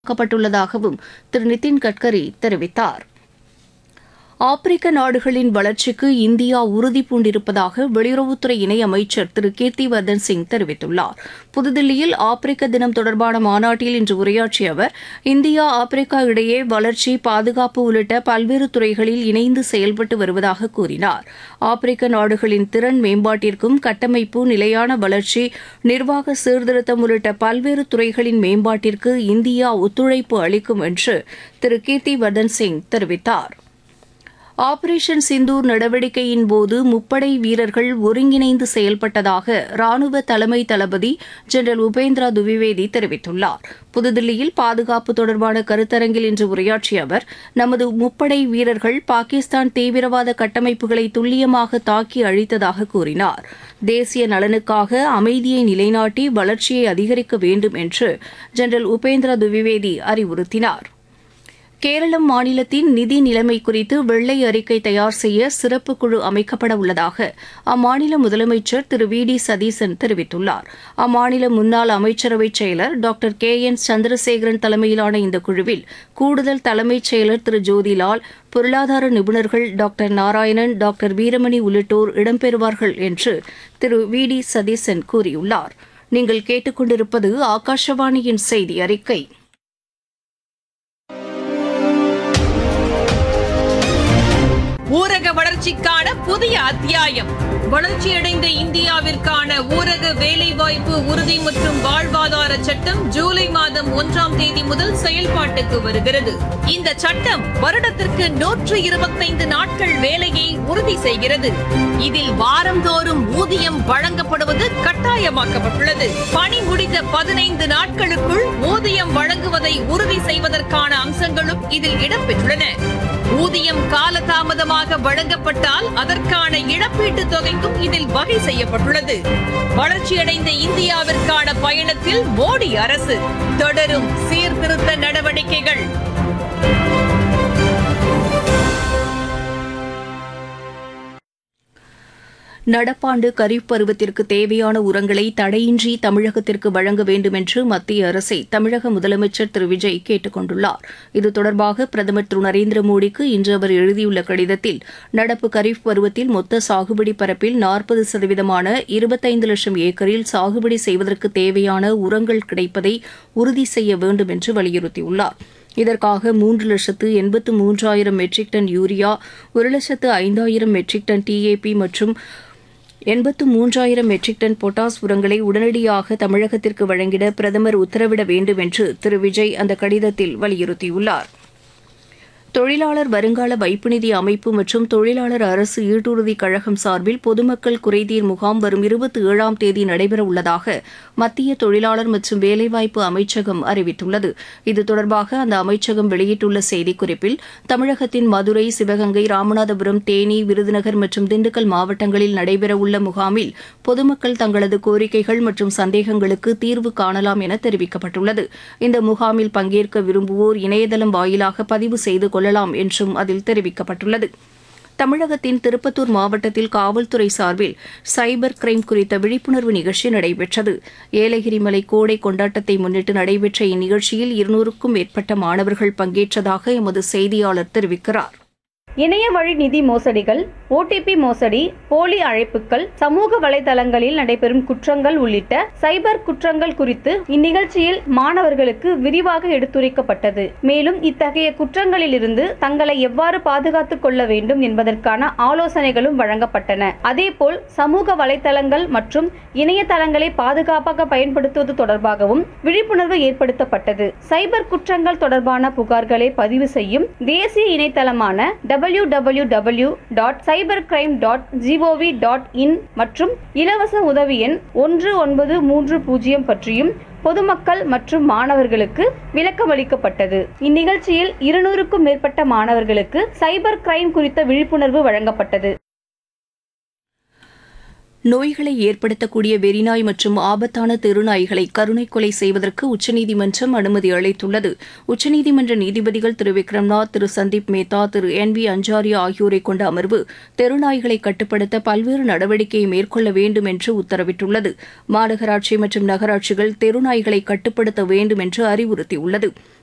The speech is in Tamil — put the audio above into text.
க்கப்பட்டுள்ளதாகவும் திரு நிதின் கட்கரி தெரிவித்தார் ஆப்பிரிக்க நாடுகளின் வளர்ச்சிக்கு இந்தியா உறுதி பூண்டிருப்பதாக வெளியுறவுத்துறை இணையமைச்சர் திரு கீர்த்திவர்தன் சிங் தெரிவித்துள்ளார் புதுதில்லியில் ஆப்பிரிக்க தினம் தொடர்பான மாநாட்டில் இன்று உரையாற்றிய அவர் இந்தியா ஆப்பிரிக்கா இடையே வளர்ச்சி பாதுகாப்பு உள்ளிட்ட பல்வேறு துறைகளில் இணைந்து செயல்பட்டு வருவதாக கூறினார் ஆப்பிரிக்க நாடுகளின் திறன் மேம்பாட்டிற்கும் கட்டமைப்பு நிலையான வளர்ச்சி நிர்வாக சீர்திருத்தம் உள்ளிட்ட பல்வேறு துறைகளின் மேம்பாட்டிற்கு இந்தியா ஒத்துழைப்பு அளிக்கும் என்று திரு கீர்த்திவர்தன் சிங் தெரிவித்தார் ஆபரேஷன் சிந்தூர் நடவடிக்கையின் போது முப்படை வீரர்கள் ஒருங்கிணைந்து செயல்பட்டதாக ராணுவ தலைமை தளபதி ஜெனரல் உபேந்திரா துவிவேதி தெரிவித்துள்ளார் புதுதில்லியில் பாதுகாப்பு தொடர்பான கருத்தரங்கில் இன்று உரையாற்றிய அவர் நமது முப்படை வீரர்கள் பாகிஸ்தான் தீவிரவாத கட்டமைப்புகளை துல்லியமாக தாக்கி அழித்ததாக கூறினார் தேசிய நலனுக்காக அமைதியை நிலைநாட்டி வளர்ச்சியை அதிகரிக்க வேண்டும் என்று ஜெனரல் உபேந்திரா துவிவேதி அறிவுறுத்தினார் கேரளம் மாநிலத்தின் நிதி நிலைமை குறித்து வெள்ளை அறிக்கை தயார் செய்ய சிறப்பு குழு அமைக்கப்பட உள்ளதாக அம்மாநில முதலமைச்சர் திரு வி டி சதீசன் தெரிவித்துள்ளார் அம்மாநில முன்னாள் அமைச்சரவைச் செயலர் டாக்டர் கே என் சந்திரசேகரன் தலைமையிலான இந்த குழுவில் கூடுதல் தலைமைச் செயலர் திரு ஜோதிலால் பொருளாதார நிபுணர்கள் டாக்டர் நாராயணன் டாக்டர் வீரமணி உள்ளிட்டோர் இடம்பெறுவார்கள் என்று திரு வி டி சதீசன் கூறியுள்ளார் நீங்கள் கேட்டுக்கொண்டிருப்பது ஆகாஷவாணியின் செய்தி அறிக்கை ஊரக வளர்ச்சிக்கான புதிய அத்தியாயம் வளர்ச்சியடைந்த இந்தியாவிற்கான ஊரக வேலைவாய்ப்பு உறுதி மற்றும் வாழ்வாதார சட்டம் ஜூலை மாதம் ஒன்றாம் தேதி முதல் செயல்பாட்டுக்கு வருகிறது இந்த சட்டம் வருடத்திற்கு நூற்று இருபத்தைந்து நாட்கள் வேலையை உறுதி செய்கிறது இதில் வாரந்தோறும் ஊதியம் வழங்கப்படுவது கட்டாயமாக்கப்பட்டுள்ளது பணி முடிந்த பதினைந்து நாட்களுக்குள் ஊதியம் வழங்குவதை உறுதி செய்வதற்கான அம்சங்களும் இதில் இடம்பெற்றுள்ளன ஊதியம் காலதாமதமாக வழங்கப்பட்டால் அதற்கான இழப்பீட்டுத் தொகைக்கும் இதில் வகை செய்யப்பட்டுள்ளது வளர்ச்சியடைந்த இந்தியாவிற்கான பயணத்தில் மோடி அரசு தொடரும் சீர்திருத்த நடவடிக்கைகள் நடப்பாண்டு கரீப் பருவத்திற்கு தேவையான உரங்களை தடையின்றி தமிழகத்திற்கு வழங்க வேண்டும் என்று மத்திய அரசை தமிழக முதலமைச்சர் திரு விஜய் கேட்டுக் கொண்டுள்ளார் இது தொடர்பாக பிரதமர் திரு நரேந்திர மோடிக்கு இன்று அவர் எழுதியுள்ள கடிதத்தில் நடப்பு கரீப் பருவத்தில் மொத்த சாகுபடி பரப்பில் நாற்பது சதவீதமான இருபத்தைந்து லட்சம் ஏக்கரில் சாகுபடி செய்வதற்கு தேவையான உரங்கள் கிடைப்பதை உறுதி செய்ய வேண்டும் என்று வலியுறுத்தியுள்ளார் இதற்காக மூன்று லட்சத்து எண்பத்து மூன்றாயிரம் மெட்ரிக் டன் யூரியா ஒரு லட்சத்து ஐந்தாயிரம் மெட்ரிக் டன் டிஏபி மற்றும் எண்பத்து மூன்றாயிரம் மெட்ரிக் டன் பொட்டாஸ் உரங்களை உடனடியாக தமிழகத்திற்கு வழங்கிட பிரதமர் உத்தரவிட வேண்டும் என்று திரு விஜய் அந்த கடிதத்தில் வலியுறுத்தியுள்ளார் தொழிலாளர் வருங்கால வைப்பு நிதி அமைப்பு மற்றும் தொழிலாளர் அரசு ஈட்டுறுதி கழகம் சார்பில் பொதுமக்கள் குறைதீர் முகாம் வரும் இருபத்தி ஏழாம் தேதி நடைபெற உள்ளதாக மத்திய தொழிலாளர் மற்றும் வேலைவாய்ப்பு அமைச்சகம் அறிவித்துள்ளது இது தொடர்பாக அந்த அமைச்சகம் வெளியிட்டுள்ள செய்திக்குறிப்பில் தமிழகத்தின் மதுரை சிவகங்கை ராமநாதபுரம் தேனி விருதுநகர் மற்றும் திண்டுக்கல் மாவட்டங்களில் நடைபெறவுள்ள முகாமில் பொதுமக்கள் தங்களது கோரிக்கைகள் மற்றும் சந்தேகங்களுக்கு தீர்வு காணலாம் என தெரிவிக்கப்பட்டுள்ளது இந்த முகாமில் பங்கேற்க விரும்புவோர் இணையதளம் வாயிலாக பதிவு செய்து கொள்ளலாம் என்றும் அதில் தெரிவிக்கப்பட்டுள்ளது தமிழகத்தின் திருப்பத்தூர் மாவட்டத்தில் காவல்துறை சார்பில் சைபர் கிரைம் குறித்த விழிப்புணர்வு நிகழ்ச்சி நடைபெற்றது ஏலகிரி மலை கோடை கொண்டாட்டத்தை முன்னிட்டு நடைபெற்ற இந்நிகழ்ச்சியில் இருநூறுக்கும் மேற்பட்ட மாணவர்கள் பங்கேற்றதாக எமது செய்தியாளர் தெரிவிக்கிறார் இணைய வழி நிதி மோசடிகள் ஓடிபி மோசடி போலி அழைப்புகள் சமூக வலைதளங்களில் நடைபெறும் குற்றங்கள் உள்ளிட்ட சைபர் குற்றங்கள் குறித்து இந்நிகழ்ச்சியில் மாணவர்களுக்கு விரிவாக எடுத்துரைக்கப்பட்டது மேலும் இத்தகைய குற்றங்களிலிருந்து தங்களை எவ்வாறு பாதுகாத்துக் கொள்ள வேண்டும் என்பதற்கான ஆலோசனைகளும் வழங்கப்பட்டன அதேபோல் சமூக வலைதளங்கள் மற்றும் இணையதளங்களை பாதுகாப்பாக பயன்படுத்துவது தொடர்பாகவும் விழிப்புணர்வு ஏற்படுத்தப்பட்டது சைபர் குற்றங்கள் தொடர்பான புகார்களை பதிவு செய்யும் தேசிய இணையதளமான W W W dot cyber crime dot G O V dot in மற்றும் இலவச உதவி எண் ஒன்று ஒன்பது மூன்று பூஜ்ஜியம் பற்றியும் பொதுமக்கள் மற்றும் மாணவர்களுக்கு விளக்கமளிக்கப்பட்டது இந்நிகழ்ச்சியில் இருநூறுக்கும் மேற்பட்ட மாணவர்களுக்கு சைபர் கிரைம் குறித்த விழிப்புணர்வு வழங்கப்பட்டது நோய்களை ஏற்படுத்தக்கூடிய வெறிநாய் மற்றும் ஆபத்தான தெருநாய்களை கருணை கொலை செய்வதற்கு உச்சநீதிமன்றம் அனுமதி அளித்துள்ளது உச்சநீதிமன்ற நீதிபதிகள் திரு விக்ரம்நாத் திரு சந்தீப் மேத்தா திரு என் வி அஞ்சாரியா ஆகியோரை கொண்ட அமர்வு தெருநாய்களை கட்டுப்படுத்த பல்வேறு நடவடிக்கையை மேற்கொள்ள வேண்டும் என்று உத்தரவிட்டுள்ளது மாநகராட்சி மற்றும் நகராட்சிகள் தெருநாய்களை கட்டுப்படுத்த வேண்டும் என்று அறிவுறுத்தியுள்ளது